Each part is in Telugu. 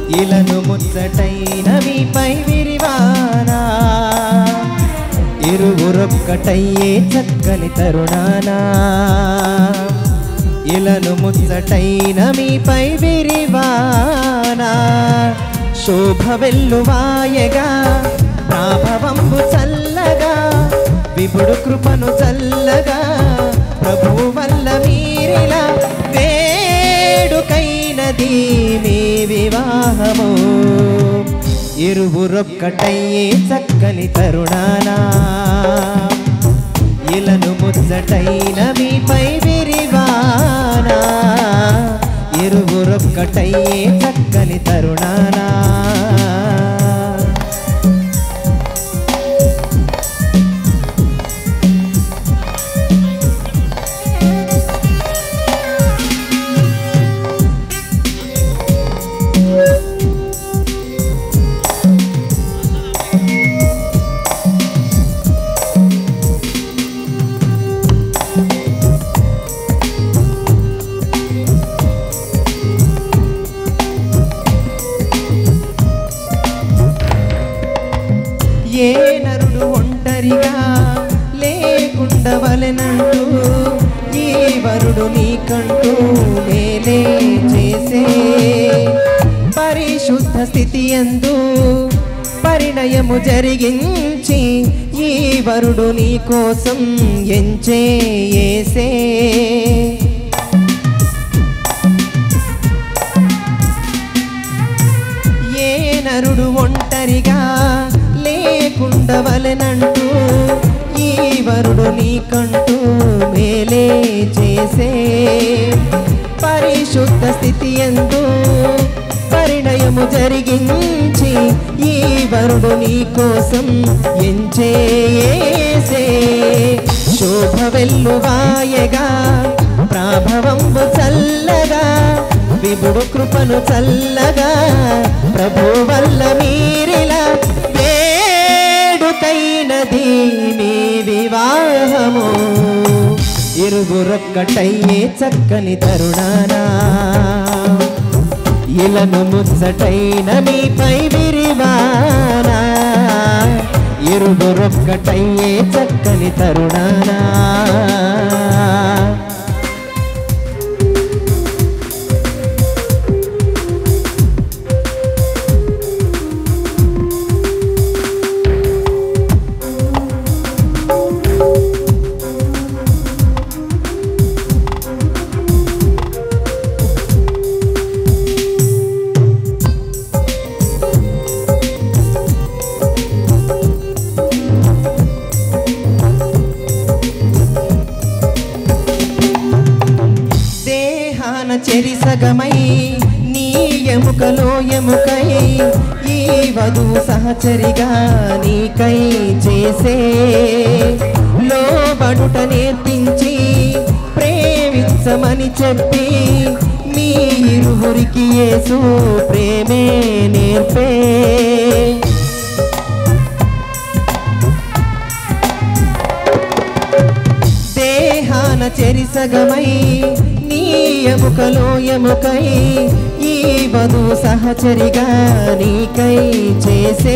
ఇలను ముచ్చటైన మీపై విరివానా ఇరువురొక్కటయ్యే చక్కని తరుణానా ఇలను ముచ్చటైన మీపై విరివానా శోభ వెల్లువాయగా ప్రాభవంబు చల్లగా విపుడు కృపను చల్లగా ప్రభు వల్ల మీరిలా వేడుకైనది మీ వివాహము ఇరువురొక్కటయ్యే చక్కని తరుణానా ఇలను ముచ్చటైన మీపై విరివానా ఇరువురొక్కటయ్యే చక్కని తరుణానా ఏ నరుడు ఒంటరిగా లేకుండవలెనంటూ ఈ వరుడు నీకంటూ నేనే చేసే పరిశుద్ధ స్థితి ఎందు పరిణయము జరిగించి ఈ వరుడు నీ కోసం ఎంచే ఏసే ఏ నరుడు ఒంటరిగా లేకుండవలెనంటూ ఈ వరుడు నీకంటూ మేలే చేసే పరిశుద్ధ స్థితి ఎందు పరిణయము జరిగించి ఈ వరుడు నీ కోసం ఎంచేసే శోభ వెల్లువాయగా ప్రాభవంబు చల్లగా విభుడు కృపను చల్లగా ప్రభు వల్ల మీరిలా వేడుకైనది మీ వివాహము ఇరుగురొక్కటయ్యే చక్కని తరుణానా ఇలను ముచ్చటైన మీపై విరివానా ఇరుగురొక్కటయ్యే చక్కని తరుణానా దేహాన చెరిసగమై నీ ఎముకలో ఎముకై ఈ వధువు సహచరిగా నీకై చేసే లోబడుట నేర్పించి ప్రేమించమని చెప్పి మీ ఇరువురికి యేసు ప్రేమే నేర్పే దేహాన చెరిసగమై నీ ఎముకలో ఎముకై ఈ వధువు సహచరిగా నీకై చేసే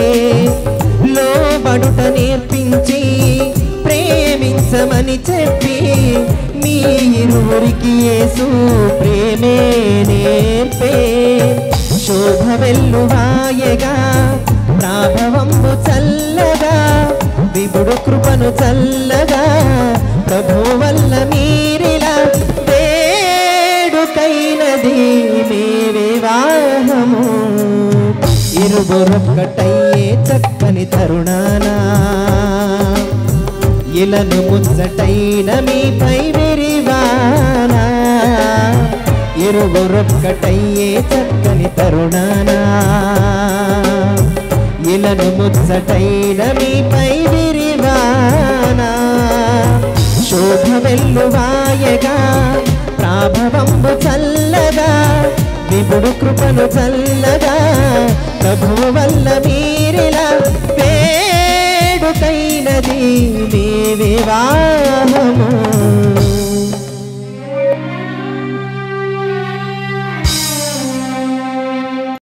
లోబడుట నేర్పించి ప్రేమించమని చెప్పి మీ ఇరువురికి యేసు ప్రేమే నేర్పే శోభ వెల్లువాయగా ప్రాభవంబు చల్లగా విపుడు కృపను చల్లగా ప్రభు వల్ల మీరిలా వేడుకైనది మీ వివాహము ఇరువురొక్కటయ్యే చక్కని తరుణానా ఇలను ముచ్చటైన మీపై విరివానా ఇరువురొక్కటయ్యే చక్కని తరుణానా ఇలను ముచ్చటైన మీపై విరివానా శోభ వెల్లువాయగా ప్రాభవంబు చల్లగా విపుడు కృపను చల్లగా ప్రభువు వల్ల మీరిలా వేడుకైనది మీ వివాహము